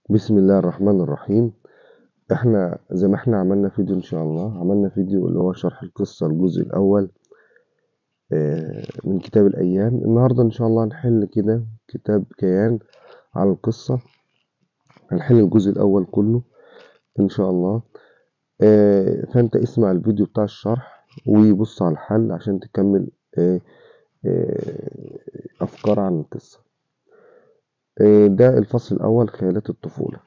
بسم الله الرحمن الرحيم احنا زي ما احنا عملنا فيديو ان شاء الله عملنا فيديو اللي هو شرح القصة الجزء الاول آه، من كتاب الايام النهاردة ان شاء الله هنحل كده كتاب كيان على القصة هنحل الجزء الاول كله ان شاء الله آه، فانت اسمع الفيديو بتاع الشرح وبص على الحل عشان تكمل آه، افكار عن القصة ده الفصل الاول خيالات الطفولة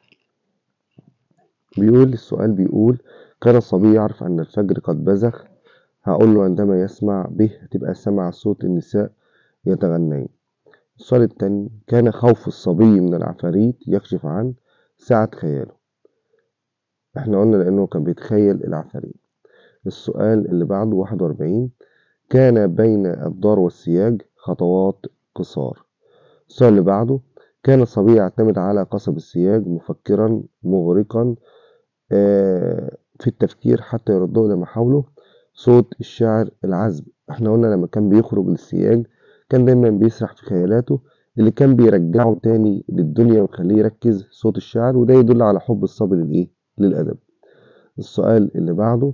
بيقول السؤال بيقول كان الصبي يعرف أن الفجر قد بزغ هقول له عندما يسمع به تبقى سمع صوت النساء يتغنين السؤال التاني كان خوف الصبي من العفاريت يكشف عن سعة خياله احنا قلنا لأنه كان بيتخيل العفاريت السؤال اللي بعده واحد وأربعين كان بين الدار والسياج خطوات قصار السؤال اللي بعده كان الصبي يعتمد على قصب السياج مفكرا مغرقا في التفكير حتى يرده إلى محاوله صوت الشاعر العذب احنا قلنا لما كان بيخرج للسياج كان دايما بيسرح في خيالاته اللي كان بيرجعه تاني للدنيا ويخليه يركز صوت الشعر وده يدل على حب الصبي للايه للأدب السؤال اللي بعده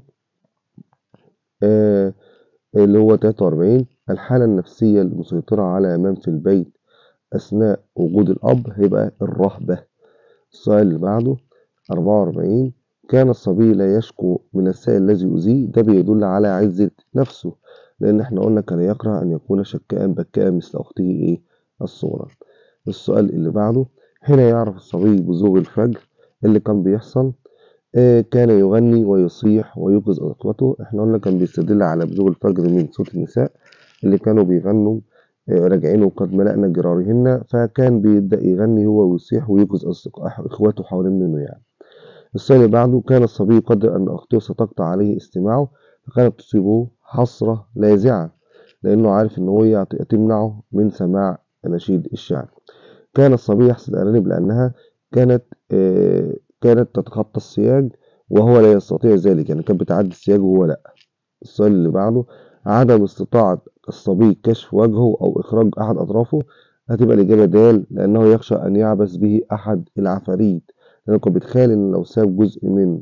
آه اللي هو 43 الحالة النفسية المسيطرة على من في البيت أثناء وجود الأب هيبقى الرهبة السؤال اللي بعده 44 كان الصبي لا يشكو من السائل الذي يؤذيه ده بيدل على عزة نفسه لأن احنا قلنا كان يكره أن يكون شكاء بكاء مثل أخته إيه الصغرى السؤال اللي بعده حين يعرف الصبي بزوغ الفجر اللي كان بيحصل آه كان يغني ويصيح ويوقظ أخوته احنا قلنا كان بيستدل على بزوغ الفجر من صوت النساء اللي كانوا بيغنوا آه راجعين وقد ملأنا جرارهن فكان بيبدأ يغني هو ويصيح ويوقظ إخواته حوالين منه يعني السؤال اللي بعده كان الصبي يقدر أن أخته ستقطع عليه استماعه فكانت تصيبه حسرة لاذعة لأنه عارف إن هي تمنعه من سماع نشيد الشعر كان الصبي يحسد الأرانب لأنها كانت آه كانت تتخطى السياج وهو لا يستطيع ذلك يعني كانت بتعدي السياج وهو لا السؤال اللي بعده عدم استطاعة الصبي كشف وجهه أو إخراج أحد أطرافه هتبقى الإجابة دال لأنه يخشى أن يعبث به أحد العفاريت لأنه كان بيتخيل إن لو ساب جزء من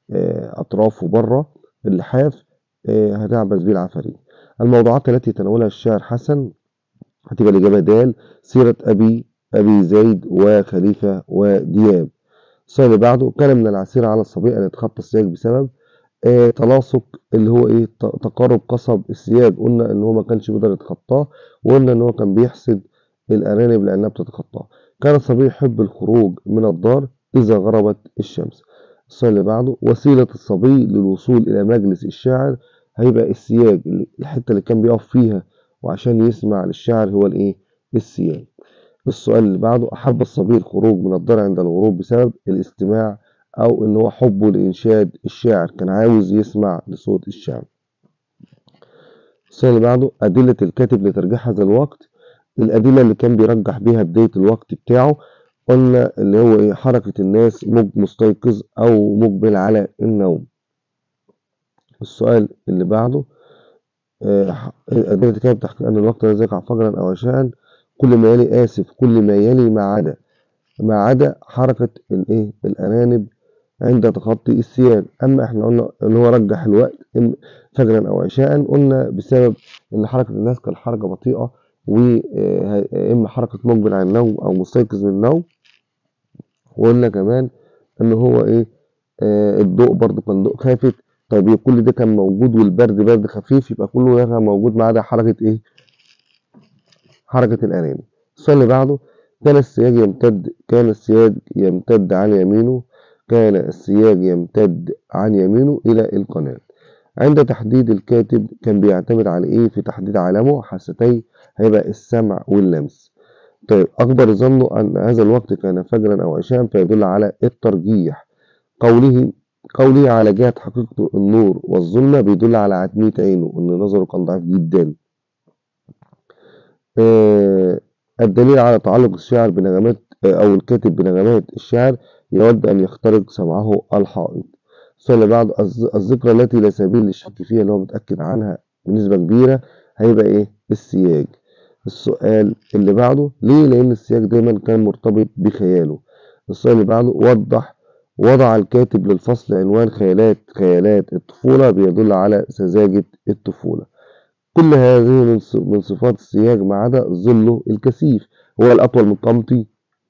أطرافه بره اللحاف هتعبث به العفاريت الموضوعات التي تناولها الشاعر حسن هتبقى الإجابة دال سيرة أبي أبي زيد وخليفة ودياب السؤال اللي بعده كان من العسير على الصبي أن يتخطى السياج بسبب آه تلاصق اللي هو ايه تقارب قصب السياج قلنا ان هو ما كانش بيقدر يتخطاه وقلنا ان هو كان بيحسد الارانب لانها بتتخطاه كان الصبي يحب الخروج من الدار اذا غربت الشمس السؤال اللي بعده وسيلة الصبي للوصول الى مجلس الشاعر هيبقى السياج الحتة اللي كان بيقف فيها وعشان يسمع للشاعر هو الايه السياج السؤال اللي بعده احب الصبي الخروج من الدار عند الغروب بسبب الاستماع او ان هو حبه لانشاد الشاعر كان عاوز يسمع لصوت الشعر السؤال اللي بعده ادله الكاتب لترجيح هذا الوقت الادله اللي كان بيرجح بيها بدايه الوقت بتاعه قلنا اللي هو ايه حركه الناس مستيقظ او مقبل على النوم السؤال اللي بعده ادله الكاتب تحكي ان الوقت لا يقع فجرا او عشاء كل ما يلي اسف كل ما يلي ما عدا ما عدا حركه الايه الارانب عند تخطي السياج اما احنا قلنا ان هو رجح الوقت فجرا او عشاء قلنا بسبب ان حركه الناس كانت حركه بطيئه واما حركه مقبل على النوم او مستيقظ من النوم وقلنا كمان ان هو ايه آه الضوء برضه كان ضوء خافت طيب كل ده كان موجود والبرد برد خفيف يبقى كله ده كان موجود ما عدا حركه ايه حركه الارانب السؤال اللي بعده كان السياج يمتد كان السياج يمتد عن يمينه كان السياج يمتد عن يمينه إلى القناة عند تحديد الكاتب كان بيعتمد على إيه في تحديد علامه حاستي هيبقى السمع واللمس طيب أقدر ظنه أن هذا الوقت كان فجرا أو عشاء فيدل على الترجيح قوله قوله على جهة حقيقة النور والظلمة بيدل على عتمية عينه إن نظره كان ضعيف جدا آه الدليل على تعلق الشاعر بنغمات أو الكاتب بنغمات الشعر يود أن يخترق سمعه الحائط السؤال اللي بعد الذكرى التي لا سبيل للشك فيها اللي هو متأكد عنها بنسبة كبيرة هيبقى إيه السياج السؤال اللي بعده ليه لأن السياج دايما كان مرتبط بخياله السؤال اللي بعده وضح وضع الكاتب للفصل عنوان خيالات خيالات الطفولة بيدل على سذاجة الطفولة كل هذه من صفات السياج ما عدا ظله الكثيف هو الأطول من قامتي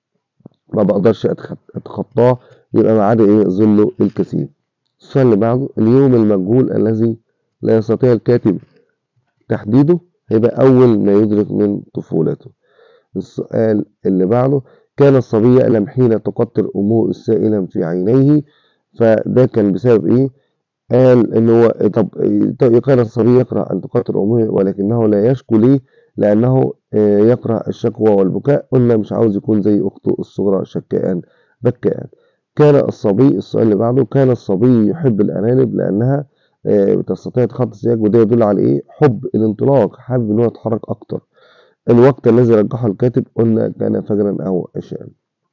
ما بقدرش أتخطاه يبقى ما عدا إيه ظله الكثيف السؤال اللي بعده اليوم المجهول الذي لا يستطيع الكاتب تحديده هيبقى أول ما يدرك من طفولته السؤال اللي بعده كان الصبي يألم حين تقطر أمه السائلا في عينيه فده كان بسبب إيه؟ قال إن هو طب كان الصبي يكره أن تقطر أمه ولكنه لا يشكو ليه؟ لأنه يكره الشكوى والبكاء قلنا مش عاوز يكون زي أخته الصغرى شكاء بكاء كان الصبي السؤال اللي بعده كان الصبي يحب الأرانب لأنها تستطيع تخطي السياج وده يدل على إيه؟ حب الانطلاق حابب إن هو يتحرك أكتر الوقت الذي رجحه الكاتب قلنا كان فجرا أو عشاء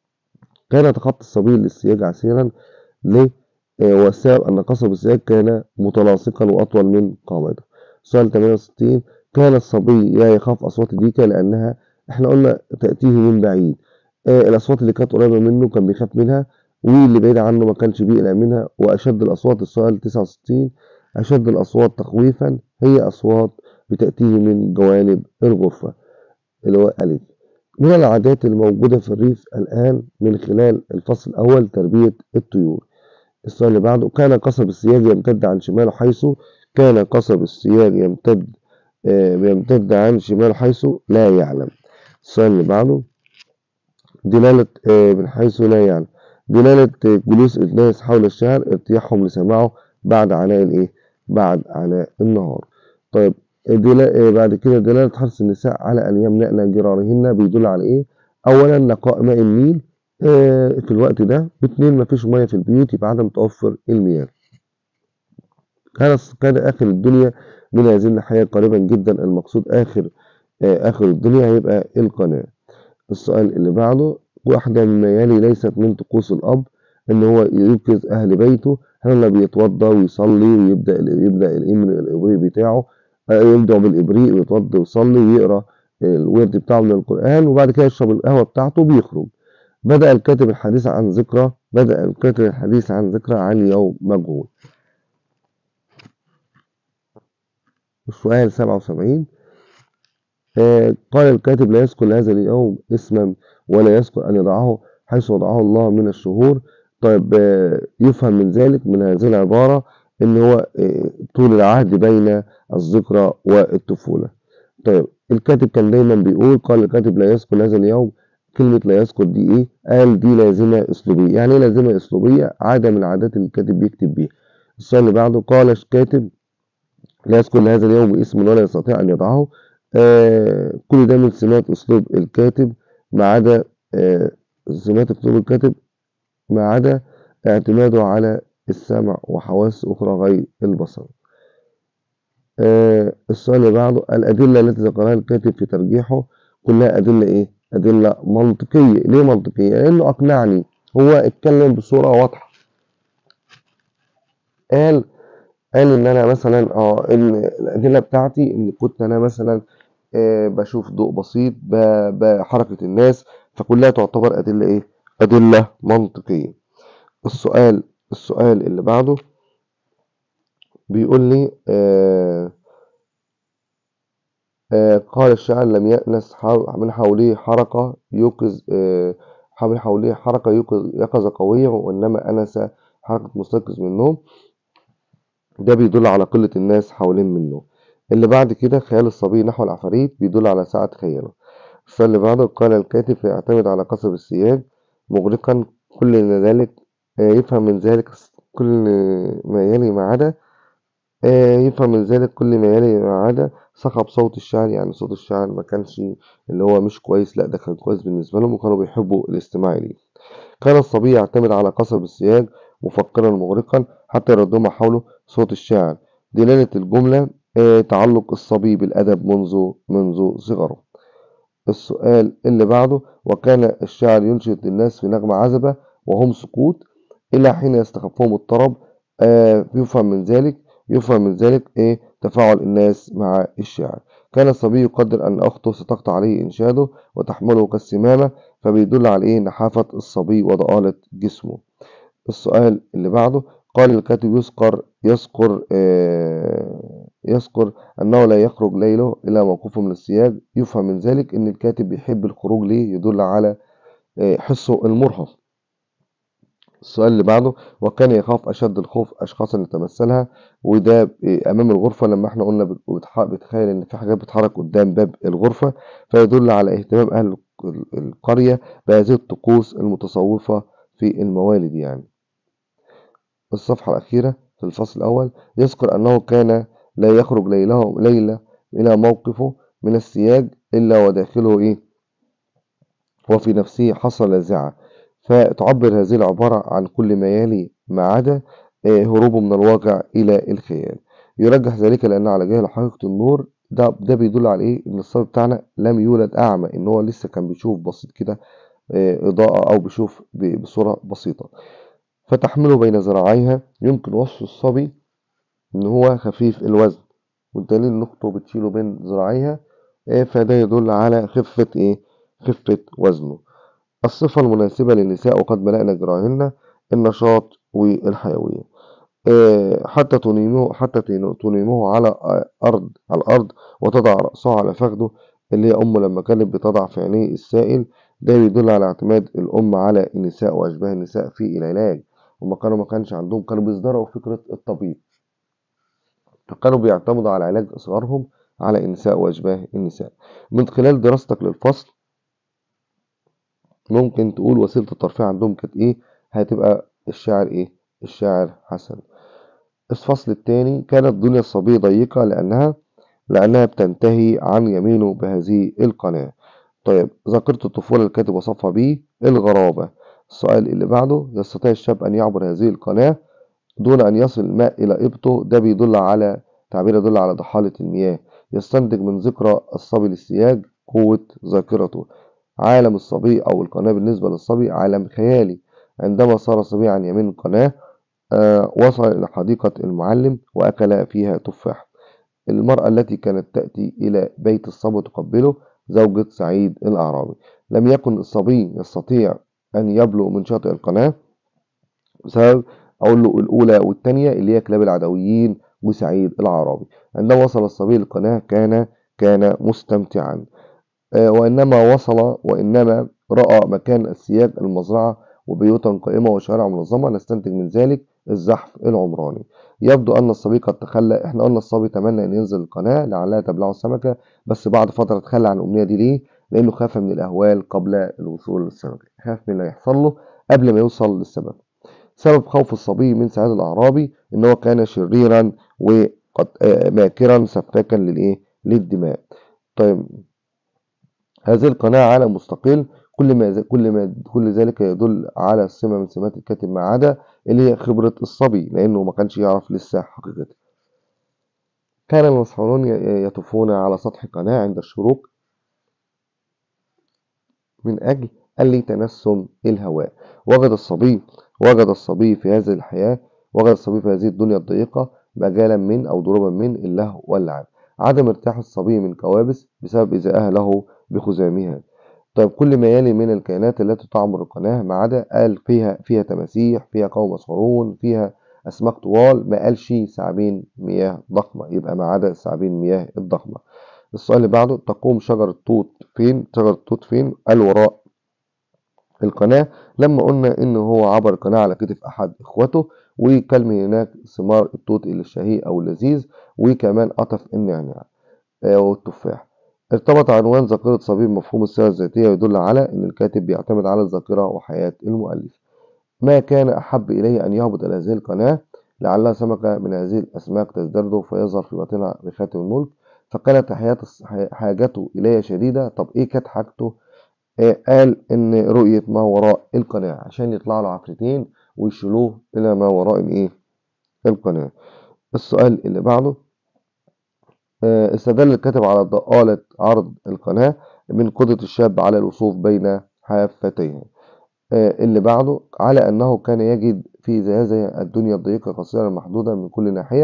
كان تخطي الصبي للسياج عسيرا ليه؟ والسبب أن قصب السياج كان متلاصقا وأطول من قامته سؤال 68 كان الصبي لا يخاف أصوات الديكة لأنها احنا قلنا تأتيه من بعيد الأصوات اللي كانت قريبة منه كان بيخاف منها واللي بعيد عنه ما كانش بيقلق منها وأشد الأصوات السؤال 69 أشد الأصوات تخويفا هي أصوات بتأتيه من جوانب الغرفة اللي هو ألف من العادات الموجودة في الريف الآن من خلال الفصل الأول تربية الطيور السؤال اللي بعده كان قصب السياج يمتد عن شماله حيث كان قصب السياج يمتد آه يمتد عن شماله حيث لا يعلم السؤال اللي بعده دلالة آه من حيث لا يعلم دلالة جلوس الناس حول الشعر ارتياحهم لسماعه بعد عناء الايه بعد عناء النهار طيب دلالة بعد كده دلالة حرص النساء على أن يملأن جرارهن بيدل على إيه؟ أولا نقاء ماء النيل آه في الوقت ده باثنين مفيش مية في البيوت يبقى عدم توفر المياه كان كان آخر الدنيا من هذه الناحية قريبا جدا المقصود آخر آه آخر الدنيا هيبقى القناة السؤال اللي بعده واحدة مما يلي ليست من طقوس الأب إن هو يوقظ أهل بيته هنا بيتوضى ويصلي ويبدأ يبدأ الإمر الإبري بتاعه يبدأ بالإبريق ويتوضى ويصلي ويقرأ الورد بتاعه من القرآن وبعد كده يشرب القهوة بتاعته وبيخرج بدأ الكاتب الحديث عن ذكرى بدأ الكاتب الحديث عن ذكرى عن يوم مجهول السؤال 77 آه قال الكاتب لا يذكر هذا اليوم اسما ولا يذكر أن يضعه حيث وضعه الله من الشهور طيب آه يفهم من ذلك من هذه العبارة ان هو آه طول العهد بين الذكرى والطفولة طيب الكاتب كان دايما بيقول قال الكاتب لا يذكر هذا اليوم كلمة لا يذكر دي ايه قال دي لازمة اسلوبية يعني ايه لازمة اسلوبية عادة من العادات اللي الكاتب بيكتب بيها السؤال اللي بعده قال الكاتب لا يذكر هذا اليوم اسم ولا يستطيع ان يضعه آه كل ده من سمات اسلوب الكاتب ما عدا آه سمات اسلوب الكاتب ما عدا اعتماده على السمع وحواس أخرى غير البصر آه السؤال اللي بعده الأدلة التي ذكرها الكاتب في ترجيحه كلها أدلة إيه؟ أدلة منطقية ليه منطقية؟ لأنه أقنعني هو اتكلم بصورة واضحة قال قال إن أنا مثلا أه إن الأدلة بتاعتي إن كنت أنا مثلا آه بشوف ضوء بسيط بحركة الناس فكلها تعتبر أدلة إيه؟ أدلة منطقية السؤال السؤال اللي بعده بيقول لي آه آه قال الشاعر لم يأنس من حوله حركة يوقظ آه من حوله حركة يوقظ يقظة قوية وإنما أنس حركة مستيقظ من النوم ده بيدل على قلة الناس حوالين منه اللي بعد كده خيال الصبي نحو العفاريت بيدل على سعة خياله السؤال اللي بعده قال الكاتب يعتمد على قصب السياج مغرقا كل ذلك يفهم من ذلك كل ما يلي ما عدا يفهم من ذلك كل ما يلي ما عدا صخب صوت الشعر يعني صوت الشعر ما كانش اللي هو مش كويس لا ده كان كويس بالنسبة لهم وكانوا بيحبوا الاستماع إليه كان الصبي يعتمد على قصب السياج مفكرا مغرقا حتى يردهم حوله صوت الشاعر دلالة الجملة تعلق الصبي بالأدب منذ منذ صغره السؤال اللي بعده وكان الشاعر ينشد الناس في نغمة عذبة وهم سكوت إلى حين يستخفهم الطرب آه يفهم من ذلك يفهم من ذلك إيه تفاعل الناس مع الشاعر كان الصبي يقدر أن أخته ستقطع عليه إنشاده وتحمله كالسمامة فبيدل على إيه نحافة الصبي وضآلة جسمه السؤال اللي بعده قال الكاتب يذكر يذكر آه يذكر أنه لا يخرج ليله إلى موقفه من السياج يفهم من ذلك أن الكاتب بيحب الخروج ليه يدل على آه حسه المرهف السؤال اللي بعده وكان يخاف أشد الخوف أشخاصا يتمثلها وده أمام الغرفة لما احنا قلنا بتخيل إن في حاجات بتتحرك قدام باب الغرفة فيدل على اهتمام أهل القرية بهذه الطقوس المتصوفة في الموالد يعني الصفحة الأخيرة في الفصل الأول يذكر أنه كان لا يخرج ليله ليلة إلى موقفه من السياج إلا وداخله إيه وفي نفسه حصى لاذعة فتعبر هذه العبارة عن كل ما يلي ما عدا هروبه من الواقع إلى الخيال يرجح ذلك لأن على جهل حقيقة النور ده ده بيدل على إيه إن الصبي بتاعنا لم يولد أعمى إن هو لسه كان بيشوف بسيط كده إضاءة أو بيشوف بصورة بسيطة فتحمله بين ذراعيها يمكن وصف الصبي إن هو خفيف الوزن والدليل إن أخته بتشيله بين ذراعيها فده يدل على خفة إيه خفة وزنه الصفة المناسبة للنساء وقد ملأنا ذراعهن النشاط والحيوية حتى تنيمه حتى تنيمه على أرض على الأرض وتضع رأسه على فخده اللي هي أمه لما كانت بتضع في عينيه السائل ده بيدل على اعتماد الأم على النساء وأشباه النساء في العلاج هما كانوا ما كانش عندهم كانوا بيصدروا فكرة الطبيب فكانوا بيعتمدوا على علاج إصغارهم على النساء وأشباه النساء من خلال دراستك للفصل ممكن تقول وسيلة الترفيه عندهم كانت إيه هتبقى الشاعر إيه الشاعر حسن الفصل الثاني كانت دنيا الصبي ضيقة لأنها لأنها بتنتهي عن يمينه بهذه القناة طيب ذاكرة الطفولة الكاتب وصفها به الغرابة السؤال اللي بعده يستطيع الشاب أن يعبر هذه القناة دون أن يصل الماء إلى إبطه ده بيدل على تعبير يدل على ضحالة المياه يستنتج من ذكرى الصبي للسياج قوة ذاكرته عالم الصبي أو القناة بالنسبة للصبي عالم خيالي عندما صار الصبي عن يمين القناة آه وصل إلى حديقة المعلم وأكل فيها تفاح المرأة التي كانت تأتي إلى بيت الصبي تقبله زوجة سعيد الأعرابي لم يكن الصبي يستطيع أن يبلغ من شاطئ القناة بسبب أقول له الأولى والثانية اللي هي كلاب العدويين وسعيد الأعرابي عندما وصل الصبي للقناة كان كان مستمتعا آه وإنما وصل وإنما رأى مكان السياج المزرعة وبيوتا قائمة وشوارع منظمة نستنتج من ذلك الزحف العمراني يبدو أن الصبي قد تخلى إحنا قلنا الصبي تمنى أن ينزل القناة لعلها تبلعه السمكة بس بعد فترة تخلى عن الأمنية دي ليه؟ لأنه خاف من الأهوال قبل الوصول للسمكة خاف من اللي هيحصل له قبل ما يوصل للسبب سبب خوف الصبي من سعيد الأعرابي إن هو كان شريرا وقد ماكرا سفاكا للإيه؟ للدماء طيب هذه القناة عالم مستقل كل ما كل ما كل ذلك يدل على سمة من سمات الكاتب ما عدا اللي هي خبرة الصبي لأنه ما كانش يعرف لسه حقيقتها. كان المسحورون يطوفون على سطح قناة عند الشروق من أجل لتنسم الهواء وجد الصبي وجد الصبي في هذه الحياة وجد الصبي في هذه الدنيا الضيقة مجالا من أو ضروبا من اللهو واللعب عدم ارتياح الصبي من كوابس بسبب إزاءها له بخزامها طيب كل ما يلي من الكائنات التي تعمر القناة ما عدا قال فيها فيها تماسيح فيها قوم مسحورون فيها أسماك طوال ما قالش ثعابين مياه ضخمة يبقى ما عدا ثعابين مياه الضخمة السؤال اللي بعده تقوم شجرة توت فين شجرة توت فين قال وراء القناة لما قلنا إن هو عبر القناة على كتف أحد إخوته وكل من هناك ثمار التوت الشهي أو اللذيذ وكمان قطف النعناع والتفاح ارتبط عنوان ذاكرة صبي بمفهوم السيرة الذاتية يدل على أن الكاتب بيعتمد على الذاكرة وحياة المؤلف ما كان أحب إليه أن يهبط إلى هذه القناة لعلها سمكة من هذه الأسماك تزدرده فيظهر في باطنها بخاتم الملك فكانت حاجته إليه شديدة طب إيه كانت حاجته؟ آه قال إن رؤية ما وراء القناة عشان يطلع له عفريتين ويشيلوه إلى ما وراء الإيه؟ القناة السؤال اللي بعده استدل الكاتب على ضآلة عرض القناة من قدرة الشاب على الوصوف بين حافتيها اللي بعده على أنه كان يجد في هذه الدنيا الضيقة قصيرة محدودة من كل ناحية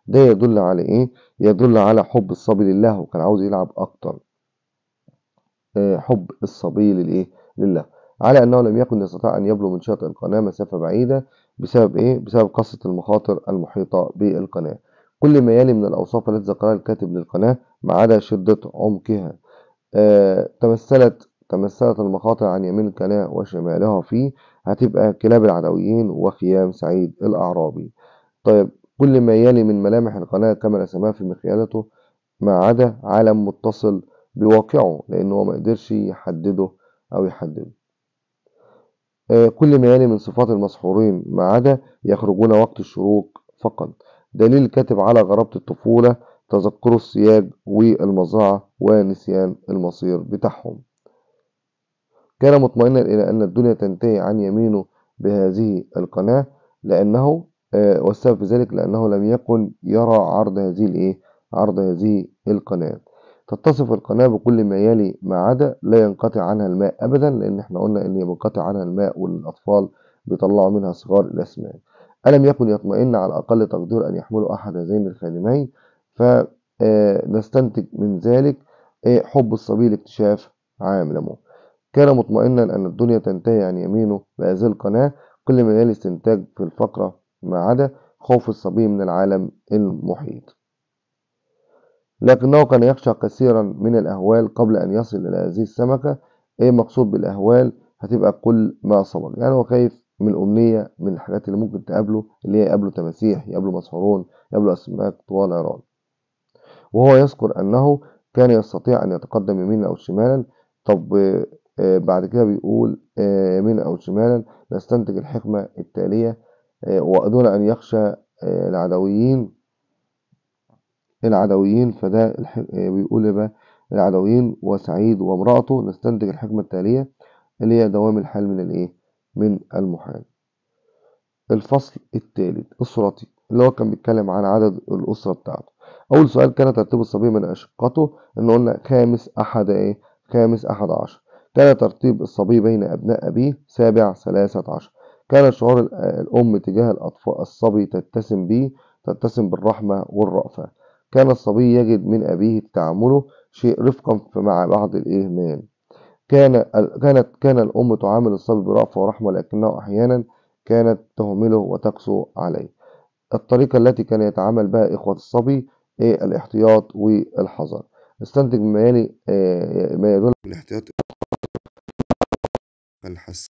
ده يدل على إيه؟ يدل على حب الصبي لله وكان عاوز يلعب أكتر آه، حب الصبي للإيه؟ لله على أنه لم يكن يستطيع أن يبلغ من شاطئ القناة مسافة بعيدة بسبب إيه؟ بسبب قصة المخاطر المحيطة بالقناة كل ما يلي من الأوصاف التي ذكرها الكاتب للقناة ما عدا شدة عمقها آه، تمثلت تمثلت المخاطر عن يمين القناة وشمالها فيه هتبقى كلاب العدويين وخيام سعيد الأعرابي طيب كل ما يلي من ملامح القناة كما رسمها في مخيلته ما عدا عالم متصل بواقعه لأنه هو ما قدرش يحدده أو يحدده آه، كل ما يلي من صفات المسحورين ما عدا يخرجون وقت الشروق فقط دليل الكاتب على غرابة الطفولة تذكر السياج والمزرعة ونسيان المصير بتاعهم كان مطمئنا إلى أن الدنيا تنتهي عن يمينه بهذه القناة لأنه آه، والسبب في ذلك لأنه لم يكن يرى عرض هذه الإيه؟ عرض هذه القناة تتصف القناة بكل ما يلي ما عدا لا ينقطع عنها الماء أبدا لأن احنا قلنا إن ينقطع عنها الماء والأطفال بيطلعوا منها صغار الأسماك ألم يكن يطمئن على أقل تقدير أن يحملوا أحد هذين الخادمين فنستنتج من ذلك آه، حب الصبي لاكتشاف عالمه كان مطمئنا أن الدنيا تنتهي عن يمينه بهذه القناة كل ما يلي استنتاج في الفقرة ما عدا خوف الصبي من العالم المحيط لكنه كان يخشى كثيرا من الأهوال قبل أن يصل إلى هذه السمكة إيه مقصود بالأهوال هتبقى كل ما سبق يعني هو خايف من الأمنية من الحاجات اللي ممكن تقابله اللي هي يقابله تماسيح يقابله مسحورون يقابله أسماك طوال عران وهو يذكر أنه كان يستطيع أن يتقدم يمينا أو شمالا طب آه، بعد كده بيقول آه، يمينا أو شمالا نستنتج الحكمة التالية آه، ودون أن يخشى آه، العدويين العدويين فده الح... آه، بيقول إيه بقى العدويين وسعيد وامرأته نستنتج الحكمة التالية اللي هي دوام الحال من الإيه؟ من المحال الفصل الثالث أسرتي اللي هو كان بيتكلم عن عدد الأسرة بتاعته أول سؤال كان ترتيب الصبي من أشقته إن قلنا خامس أحد إيه؟ خامس أحد عشر كان ترتيب الصبي بين أبناء أبيه سابع ثلاثة عشر كان شعور ال- الأم تجاه الأطفال الصبي تتسم به تتسم بالرحمة والرأفة كان الصبي يجد من أبيه تعامله شيء رفقا مع بعض الإهمال كان ال- كانت كان الأم تعامل الصبي برأفة ورحمة لكنه أحيانا كانت تهمله وتقسو عليه الطريقة التي كان يتعامل بها إخوة الصبي إيه الاحتياط والحذر استنتج ما يلي آه، ما يدل الاحتياط الحس